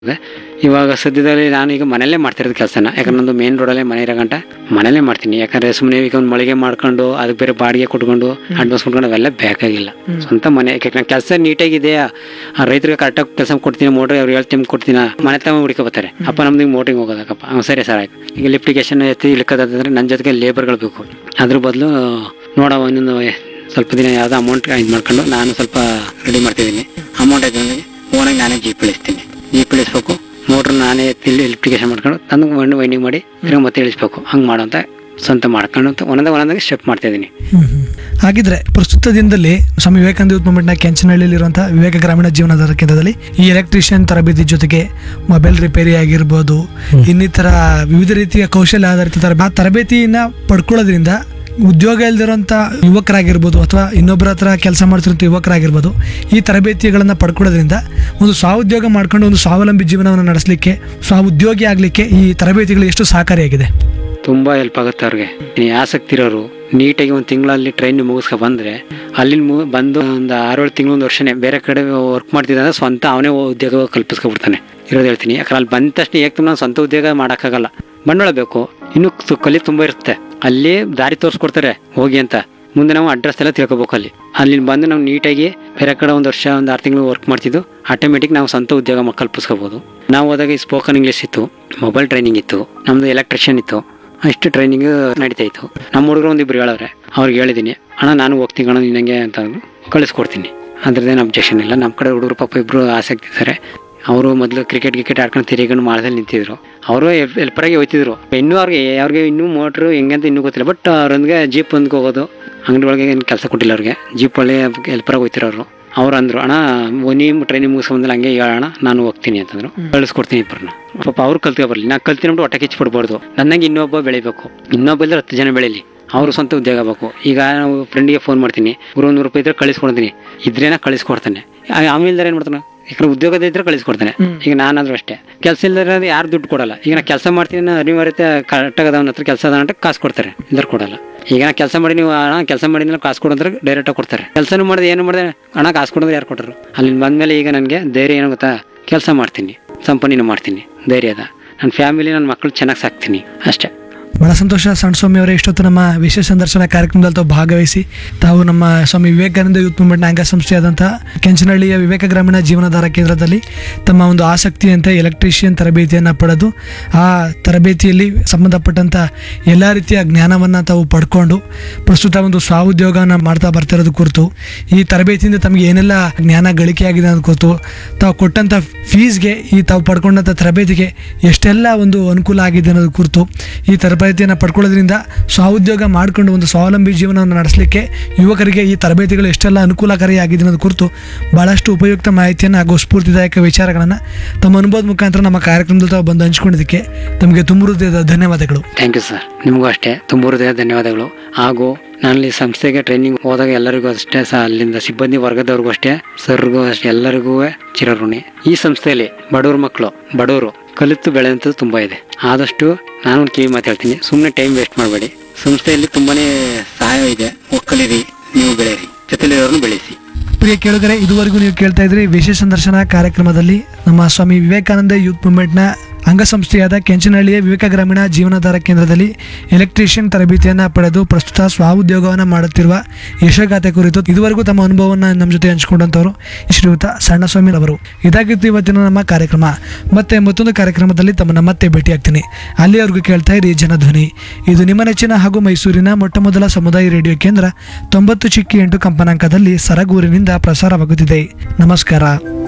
ಇದೆ. ಇವಾಗ ಸದ್ಯದಲ್ಲಿ ನಾನು ಈಗ ಮನೆಯಲ್ಲೇ ಮಾಡ್ತಿರೋದು ಕೆಲಸನ ಯಾಕಂದ್ರೆ ನಂದು ಮೇನ್ ರೋಡಲ್ಲೇ ಮನೆ ಇರೋ ಗಂಟ ಮನೆಯಲ್ಲೇ ಮಾಡ್ತೀನಿ ಯಾಕಂದ್ರೆ ಸುಮ್ಮನೆ ಈಗ ಒಂದು ಮಳಿಗೆ ಮಾಡ್ಕೊಂಡು ಅದಕ್ಕೆ ಬೇರೆ ಬಾಡಿಗೆ ಕೊಟ್ಕೊಂಡು ಅಡ್ವಾನ್ಸ್ ಕೊಟ್ಕೊಂಡು ಅವೆಲ್ಲ ಬೇಕಾಗಿಲ್ಲ ಸ್ವಂತ ಮನೆ ಯಾಕೆ ನಾನು ಕೆಲಸ ನೀಟಾಗಿದೆಯಾ ಆ ರೈತರಿಗೆ ಕರೆಕ್ಟಾಗಿ ಕೆಲಸ ಕೊಡ್ತೀನಿ ಮೋಟ್ರ್ ಅವ್ರು ಹೇಳ್ ಟೈಮ್ ಕೊಡ್ತೀನಿ ಮನೆ ತಮ್ಮ ಹುಡುಕ ಬರ್ತಾರೆ ಅಪ್ಪ ನಮ್ದು ಮೋಟ್ರಿಂಗ್ ಹೋಗೋದಕ್ಕಪ್ಪ ಹ್ಞೂ ಸರಿ ಸರ್ ಆಯ್ತು ಈಗ ಲಿಫ್ಟಿಗೇಷನ್ ಎತ್ತಿ ಇಳ್ಕೋದಂದ್ರೆ ನನ್ನ ಜೊತೆಗೆ ಲೇಬರ್ಗಳು ಬೇಕು ಅದ್ರ ಬದಲು ನೋಡವ ಇನ್ನೊಂದು ಸ್ವಲ್ಪ ದಿನ ಯಾವುದೋ ಅಮೌಂಟ್ ಇದು ಮಾಡ್ಕೊಂಡು ನಾನು ಸ್ವಲ್ಪ ರೆಡಿ ಮಾಡ್ತಿದ್ದೀನಿ ಅಮೌಂಟ್ ಆಯ್ತು ಅಂದರೆ ಓನಾಗಿ ನಾನೇ ಜೀಪ್ ಇಳಿಸ್ತೀನಿ ಜೀಪ್ ಇಳಿಸ್ಬೇಕು ಮೋಟ್ರ್ ನಾನೇ ಎತ್ತಿ ಲಿಫ್ಟಿಗೇಷನ್ ಮಾಡ್ಕೊಂಡು ತಂದು ಮಣ್ಣು ವೈಂಡಿಂಗ್ ಮಾಡಿ ತಿರ್ಗಿ ಮತ್ತೆ ಇಳಿಸ್ಬೇಕು ಹಂಗೆ ಮಾಡೋಂಥ ಸ್ವಂತ ಮಾಡ್ಕೊಂಡು ಅಂತ ಒಂದೊಂದೇ ಒಂದೊಂದಾಗಿ ಸ್ಟೆಪ್ ಮಾಡ್ತಾ ಇದ್ದೀನಿ ಹ್ಮ್ ಹ್ಮ್. ಹಾಗಿದ್ರೆ ಪ್ರಸ್ತುತ ದಿನದಲ್ಲಿ ಸ್ವಾಮಿ ವಿವೇಕಾನಂದ ಯೂತ್ ಮೂವ್ಮೆಂಟ್ನ ಕೆಂಚನಹಳ್ಳಿಯಲ್ಲಿರುವಂತಹ ವಿವೇಕ ಗ್ರಾಮೀಣ ಜೀವನಾಧಾರ ಕೇಂದ್ರದಲ್ಲಿ ಈ ಎಲೆಕ್ಟ್ರಿಷಿಯನ್ ತರಬೇತಿ ಜೊತೆಗೆ ಮೊಬೈಲ್ ರಿಪೇರಿ ಆಗಿರ್ಬೋದು ಇನ್ನಿತರ ವಿವಿಧ ರೀತಿಯ ಕೌಶಲ್ಯ ಆಧಾರಿತ ತರಬೇತಿ ಆ ತರಬೇತಿಯನ್ನ ಪಡ್ಕೊಳ್ಳೋದ್ರಿಂದ ಉದ್ಯೋಗ ಇಲ್ದಿರೋಂಥ ಯುವಕರಾಗಿರ್ಬೋದು ಅಥವಾ ಇನ್ನೊಬ್ಬರ ಹತ್ರ ಕೆಲಸ ಮಾಡ್ತಿರೋಂಥ ಯುವಕರಾಗಿರ್ಬೋದು ಈ ತರಬೇತಿಗಳನ್ನು ಪಡ್ಕೊಳ್ಳೋದ್ರಿಂದ ಒಂದು ಸ್ವಾಉದ್ಯೋಗ ಮಾಡ್ಕೊಂಡು ಒಂದು ಸ್ವಾವಲಂಬಿ ಜೀವನವನ್ನು ನಡೆಸಲಿಕ್ಕೆ ಸ್ವಾಉದ್ಯೋಗಿ ಆಗಲಿಕ್ಕೆ ಈ ತರಬೇತಿಗಳು ಎಷ್ಟು ಸಹಕಾರಿಯಾಗಿದೆ ತುಂಬ ಹೆಲ್ಪ್ ಆಗುತ್ತೆ ಅವ್ರಿಗೆ ಈ ಆಸಕ್ತಿ ಇರೋರು ನೀಟಾಗಿ ಒಂದು ತಿಂಗಳಲ್ಲಿ ಟ್ರೈನ್ ಮುಗಿಸ್ಕೊ ಬಂದರೆ ಅಲ್ಲಿಂದ ಮು ಬಂದು ಒಂದು ಆರೇಳು ತಿಂಗಳು ಒಂದು ವರ್ಷನೇ ಬೇರೆ ಕಡೆ ವರ್ಕ್ ಮಾಡ್ತಿದ್ದಂದ್ರೆ ಸ್ವಂತ ಅವನೇ ಉದ್ಯೋಗ ಕಲ್ಪಿಸ್ಕೊಬಿಡ್ತಾನೆ ಇರೋದು ಹೇಳ್ತೀನಿ ಯಾಕಂದ್ರೆ ಅಲ್ಲಿ ಬಂದ ತಕ್ಷಣ ಏಕ್ ನಾನು ಸ್ವಂತ ಉದ್ಯೋಗ ಮಾಡೋಕ್ಕಾಗಲ್ಲ ಬಂಡವಾಳ ಬೇಕು ಇನ್ನೂ ತು- ಕಲಿ ತುಂಬ ಇರುತ್ತೆ ಅಲ್ಲಿ ದಾರಿ ತೋರಿಸ್ಕೊಡ್ತಾರೆ ಹೋಗಿ ಅಂತ ಮುಂದೆ ನಾವು ಅಡ್ರೆಸ್ ಎಲ್ಲ ತಿಳ್ಕೊಬೇಕು ಅಲ್ಲಿ ಅಲ್ಲಿ ಬಂದು ನಾವು ನೀಟಾಗಿ ಬೇರೆ ಕಡೆ ಒಂದು ವರ್ಷ ಒಂದು ಆರು ತಿಂಗಳು ವರ್ಕ್ ಮಾಡ್ತಿದ್ದು ಆಟೋಮೆಟಿಕ್ ನಾವು ಸ್ವಂತ ಉದ್ಯೋಗ ಮ- ಕಲ್ಪಿಸ್ಕೋಬೋದು ನಾವು ಹೋದಾಗ ಈ ಸ್ಪೋಕನ್ ಇಂಗ್ಲೀಷ್ ಇತ್ತು ಮೊಬೈಲ್ ಟ್ರೈನಿಂಗ್ ಇತ್ತು ನಮ್ಮದು ಎಲೆಕ್ಟ್ರಿಷಿಯನ್ ಇತ್ತು ಅಷ್ಟು ಟ್ರೈನಿಂಗ್ ನಡೀತಾ ಇತ್ತು ನಮ್ಮ ಹುಡುಗರು ಒಂದಿಬ್ರು ಹೇಳವ್ರೆ ಅವ್ರಿಗೆ ಹೇಳಿದ್ದೀನಿ ಅಣ್ಣ ನಾನು ಹೋಗ್ತೀನಿ ಕಣ ನಿನಗೆ ಅಂತ ಅಂದ್ರು. ಕಳಿಸ್ಕೊಡ್ತೀನಿ ಅದ್ರದ್ದೇನು ಅಬ್ಜೆಕ್ಷನ್ ಇಲ್ಲ ನಮ್ಮ ಕಡೆ ಹುಡುಗರು ಪಾಪ ಇಬ್ಬರು ಆಸಕ್ತಿ ಇದ್ದಾರೆ ಅವರು ಮೊದಲು ಕ್ರಿಕೆಟ್ ಗಿಕೆಟ್ ಆಡ್ಕೊಂಡು ತಿರುಗಿಕೊಂಡು ಮಾಡ್ದಲ್ಲಿ ನಿಂತಿದ್ರು ಅವರು ಎಲ್ಪರಾಗಿ ಹೋಯ್ತಿದ್ರು ಇನ್ನೂ ಅವ್ರಿಗೆ ಅವ್ರಿಗೆ ಇನ್ನೂ ಮೋಟ್ರು ಹೆಂಗೆ ಅಂತ ಇನ್ನೂ ಗೊತ್ತಿಲ್ಲ ಬಟ್ ಅವ್ರೊಂದಿಗೆ ಜೀಪ್ ಒಂದ್ಗೆ ಹೋಗೋದು ಅಂಗಡಿ ಒಳಗೆ ಏನು ಕೆಲಸ ಕೊಟ್ಟಿಲ್ಲ ಅವ್ರಿಗೆ ಜೀಪ್ ಒಳ್ಳೆ ಎಲ್ಪರಾಗಿ ಹೋಯ್ತಿರೋರು ಅವ್ರು ಅಂದ್ರು ಅಣ್ಣ ನೀವು ಟ್ರೈನಿಂಗ್ ಮುಗಿಸ್ಕೊಂಬಂದ್ರೆ ಹಂಗೆ ಹೇಳೋಣ ನಾನು ಹೋಗ್ತೀನಿ ಅಂತಂದ್ರು ಕಳಿಸ್ಕೊಡ್ತೀನಿ ಇಬ್ಬರನ್ನ ಪಾಪ ಅವ್ರು ಕಲ್ತ್ಕೊ ಬರಲಿ ನಾ ಕಲ್ತಿನಬಿಟ್ಟು ಹೊಟ್ಟೆ ಕಿಚ್ಚಿಬಿಡ್ಬಾರ್ದು ನನ್ನಂಗೆ ಇನ್ನೊಬ್ಬ ಬೆಳಿಬೇಕು ಇನ್ನೊಬ್ಬ ಇದ್ರೆ ಹತ್ತು ಜನ ಬೆಳೀಲಿ ಅವರು ಸ್ವಂತ ಉದ್ಯೋಗ ಬೇಕು ಈಗ ನಾವು ಫ್ರೆಂಡಿಗೆ ಫೋನ್ ಮಾಡ್ತೀನಿ ಇವ್ರು ಒಂದು ನೂರು ರೂಪಾಯಿ ಇದ್ರೆ ಕಳಿಸ್ಕೊಡ್ತೀನಿ ಇದ್ರೇನ ಕಳಿಸ್ಕೊಡ್ತಾನೆ ಆ- ಆಮೇಲೆ ಏನು ಮಾಡ್ತಾನೆ ಯಾಕಂದ್ರೆ ಉದ್ಯೋಗದ ಇದ್ರೆ ಕಳಿಸ್ಕೊಡ್ತಾನೆ ಈಗ ನಾನಾದ್ರೂ ಅಷ್ಟೇ ಕೆಲಸ ಇಲ್ಲದ್ರೆ ಯಾರು ದುಡ್ಡು ಕೊಡಲ್ಲ ಈಗ ನಾ ಕೆಲಸ ಮಾಡ್ತೀನಿ ಅನ್ನೋ ಅನಿವಾರ್ಯತೆ ಕರೆಕ್ಟಾಗಿ ಅವನ ಹತ್ರ ಕೆಲಸ ಅದ ಅಂತ ಕಾಸು ಕೊಡ್ತಾರೆ ಇಲ್ಲದ್ರೆ ಕೊಡಲ್ಲ ಈಗ ನಾ ಕೆಲಸ ಮಾಡಿ ನೀವು ಹಣ ಕೆಲಸ ಮಾಡಿ ಕಾಸು ಕೊಡಂದ್ರೆ ಡೈರೆಕ್ಟಾಗಿ ಕೊಡ್ತಾರೆ ಕೆಲಸನೂ ಮಾಡಿದೆ ಏನು ಮಾಡಿದೆ ಹಣ ಕಾಸು ಕೊಡೋದ್ರೆ ಯಾರು ಕೊಟ್ಟರು ಅಲ್ಲಿ ಬಂದಮೇಲೆ ಈಗ ನನಗೆ ಧೈರ್ಯ ಏನು ಗೊತ್ತಾ ಕೆಲಸ ಮಾಡ್ತೀನಿ ಸಂಪನ್ನಿನೂ ಮಾಡ್ತೀನಿ ಧೈರ್ಯ ಅದ ನನ್ನ ಫ್ಯಾಮಿಲಿ ನನ್ನ ಮಕ್ಕಳು ಚೆನ್ನಾಗಿ ಸಾಕ್ತೀನಿ ಅಷ್ಟೇ ಬಹಳ ಸಂತೋಷ ಸಣ್ಣ ಸ್ವಾಮಿ ಅವರೇ ಇಷ್ಟೊತ್ತು ನಮ್ಮ ವಿಶೇಷ ಸಂದರ್ಶನ ಕಾರ್ಯಕ್ರಮದಲ್ಲಿ ತಾವು ಭಾಗವಹಿಸಿ ತಾವು ನಮ್ಮ ಸ್ವಾಮಿ ವಿವೇಕಾನಂದ ಯೂತ್ ಮೂವ್ಮೆಂಟ್ನ ಅಂಗಸಂಸ್ಥೆಯಾದಂಥ ಕೆಂಚನಹಳ್ಳಿಯ ವಿವೇಕ ಗ್ರಾಮೀಣ ಜೀವನಾಧಾರ ಕೇಂದ್ರದಲ್ಲಿ ತಮ್ಮ ಒಂದು ಆಸಕ್ತಿಯಂತೆ ಎಲೆಕ್ಟ್ರಿಷಿಯನ್ ತರಬೇತಿಯನ್ನು ಪಡೆದು ಆ ತರಬೇತಿಯಲ್ಲಿ ಸಂಬಂಧಪಟ್ಟಂಥ ಎಲ್ಲ ರೀತಿಯ ಜ್ಞಾನವನ್ನು ತಾವು ಪಡ್ಕೊಂಡು ಪ್ರಸ್ತುತ ಒಂದು ಸ್ವಾಉದ್ಯೋಗನ ಮಾಡ್ತಾ ಬರ್ತಿರೋದು ಕುರಿತು ಈ ತರಬೇತಿಯಿಂದ ತಮಗೆ ಏನೆಲ್ಲ ಜ್ಞಾನ ಗಳಿಕೆಯಾಗಿದೆ ಅನ್ನೋದು ಕುರಿತು ತಾವು ಕೊಟ್ಟಂಥ ಫೀಸ್ಗೆ ಈ ತಾವು ಪಡ್ಕೊಂಡಂಥ ತರಬೇತಿಗೆ ಎಷ್ಟೆಲ್ಲ ಒಂದು ಅನುಕೂಲ ಆಗಿದೆ ಅನ್ನೋದು ಕುರಿತು ಈ ತರಬೇತಿಯನ್ನು ಪಡ್ಕೊಳ್ಳೋದ್ರಿಂದ ಸ್ವಾಉದ್ಯೋಗ ಮಾಡಿಕೊಂಡು ಒಂದು ಸ್ವಾವಲಂಬಿ ಜೀವನವನ್ನು ನಡೆಸಲಿಕ್ಕೆ ಯುವಕರಿಗೆ ಈ ತರಬೇತಿಗಳು ಎಷ್ಟೆಲ್ಲ ಅನುಕೂಲಕಾರಿಯಾಗಿದೆ ಅನ್ನೋದು ಕುರಿತು ಭಾಳಷ್ಟು ಉಪಯುಕ್ತ ಮಾಹಿತಿಯನ್ನು ಹಾಗೂ ಸ್ಫೂರ್ತಿದಾಯಕ ವಿಚಾರಗಳನ್ನು ತಮ್ಮ ಅನುಭವದ ಮುಖಾಂತರ ನಮ್ಮ ಕಾರ್ಯಕ್ರಮದಲ್ಲಿ ತಾವು ಬಂದು ಹಂಚ್ಕೊಂಡಿದ್ದಕ್ಕೆ ತಮಗೆ ತುಂಬ ಹೃದಯದ ಧನ್ಯವಾದಗಳು ಥ್ಯಾಂಕ್ ಯು ಸರ್ ನಿಮಗೂ ಅಷ್ಟೇ ತುಂಬ ಹೃದಯ ಧನ್ಯವಾದಗಳು ಹಾಗೂ ನಾನು ಈ ಸಂಸ್ಥೆಗೆ ಟ್ರೈನಿಂಗ್ ಹೋದಾಗ ಎಲ್ಲರಿಗೂ ಅಷ್ಟೇ ಸಹ ಅಲ್ಲಿಂದ ಸಿಬ್ಬಂದಿ ವರ್ಗದವ್ರಿಗೂ ಅಷ್ಟೇ ಸರ್ಗೂ ಅಷ್ಟೇ ಎಲ್ಲರಿಗೂ ಚಿರಋಣಿ ಈ ಸಂಸ್ಥೆಯಲ್ಲಿ ಬಡವ್ರ ಮಕ್ಕಳು ಬಡವರು ಕಲಿತು ಬೆಳೆಯುವಂಥದ್ದು ತುಂಬ ಇದೆ ಆದಷ್ಟು ನಾನು ಒಂದು ಕಿವಿ ಮಾತಾಡ್ತೀನಿ ಸುಮ್ಮನೆ ಟೈಮ್ ವೇಸ್ಟ್ ಮಾಡಬೇಡಿ ಸಂಸ್ಥೆಯಲ್ಲಿ ತುಂಬಾನೇ ಸಹಾಯ ಇದೆ ಒಕ್ಕಲಿರಿ ನೀವು ಬೆಳೆಯಿರಿ ಜೊತೆಲಿರೋರ್ನು ಬೆಳೆಸಿ ಪ್ರಿಯ ಕೇಳುಗರೆ ಇದುವರೆಗೂ ನೀವು ಕೇಳ್ತಾ ಇದ್ರಿ ವಿಶೇಷ ಸಂದರ್ಶನ ಕಾರ್ಯಕ್ರಮದಲ್ಲಿ ನಮ್ಮ ಸ್ವಾಮಿ ವಿವೇಕಾನಂದ ಯೂತ್ ಮೂವ್ಮೆಂಟ್ನ ಅಂಗಸಂಸ್ಥೆಯಾದ ಕೆಂಚನಹಳ್ಳಿಯ ವಿವೇಕ ಗ್ರಾಮೀಣ ಜೀವನಾಧಾರ ಕೇಂದ್ರದಲ್ಲಿ ಎಲೆಕ್ಟ್ರಿಷಿಯನ್ ತರಬೇತಿಯನ್ನು ಪಡೆದು ಪ್ರಸ್ತುತ ಸ್ವಾಉದ್ಯೋಗವನ್ನು ಮಾಡುತ್ತಿರುವ ಯಶಗಾಥೆ ಕುರಿತು ಇದುವರೆಗೂ ತಮ್ಮ ಅನುಭವವನ್ನು ನಮ್ಮ ಜೊತೆ ಹಂಚಿಕೊಂಡಂಥವರು ಶ್ರೀಯುತ ಸಣ್ಣಸ್ವಾಮಿ ಅವರು ಇದಾಗಿತ್ತು ಇವತ್ತಿನ ನಮ್ಮ ಕಾರ್ಯಕ್ರಮ ಮತ್ತೆ ಮತ್ತೊಂದು ಕಾರ್ಯಕ್ರಮದಲ್ಲಿ ತಮ್ಮನ್ನ ಮತ್ತೆ ಭೇಟಿಯಾಗ್ತೀನಿ ಅಲ್ಲಿಯವರೆಗೂ ಕೇಳ್ತಾ ಇರಿ ಜನಧ್ವನಿ ಇದು ನಿಮ್ಮ ನೆಚ್ಚಿನ ಹಾಗೂ ಮೈಸೂರಿನ ಮೊಟ್ಟ ಮೊದಲ ಸಮುದಾಯ ರೇಡಿಯೋ ಕೇಂದ್ರ ತೊಂಬತ್ತು ಚಿಕ್ಕಿ ಎಂಟು ಕಂಪನಾಂಕದಲ್ಲಿ ಸರಗೂರಿನಿಂದ ಪ್ರಸಾರವಾಗುತ್ತಿದೆ ನಮಸ್ಕಾರ